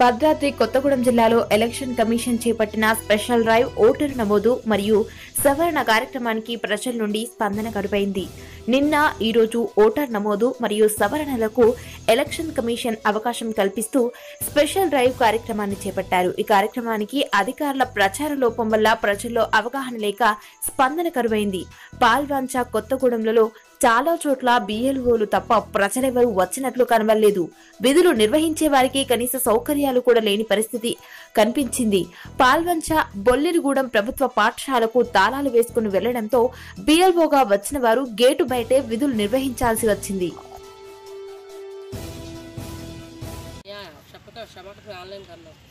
భద్రాద్రి కొత్తగూడెం జిల్లాలో election commission చేపట్టిన special drive voter నమోదు మరియు సవరణ కార్యక్రమానికి ప్రజల నుండి స్పందన కరువైంది నిన్న ఈ రోజు ఓటర్ నమోదు మరియు సవరణలకు ఎలక్షన్ కమిషన్ అవకాశం కల్పిస్తూ స్పెషల్ డ్రైవ్ కార్యక్రమాన్ని చేపట్టారు ఈ కార్యక్రమానికి అధికారుల ప్రచార లోపం వల్ల ప్రజల్లో అవగాహన లేక స్పందన కరువైంది పాల్వాంచ కొత్తగూడెంలలో చాలా చోట్ల బిఎల్ఓలు తప్ప ప్రజలెవరూ వచ్చినట్లు కనబడలేదు విధులు నిర్వహించే వారికి కనీస సౌకర్యాలు కూడా లేని పరిస్థితి కనిపించింది పాల్వంచ బొల్లిరిగూడెం ప్రభుత్వ పాఠశాలకు తాళాలు వేసుకుని వెళ్లడంతో బిఎల్ఓగా వచ్చిన వారు గేటు బయటే విధులు నిర్వహించాల్సి వచ్చింది या शपथ क्षमा आनलाईन करणार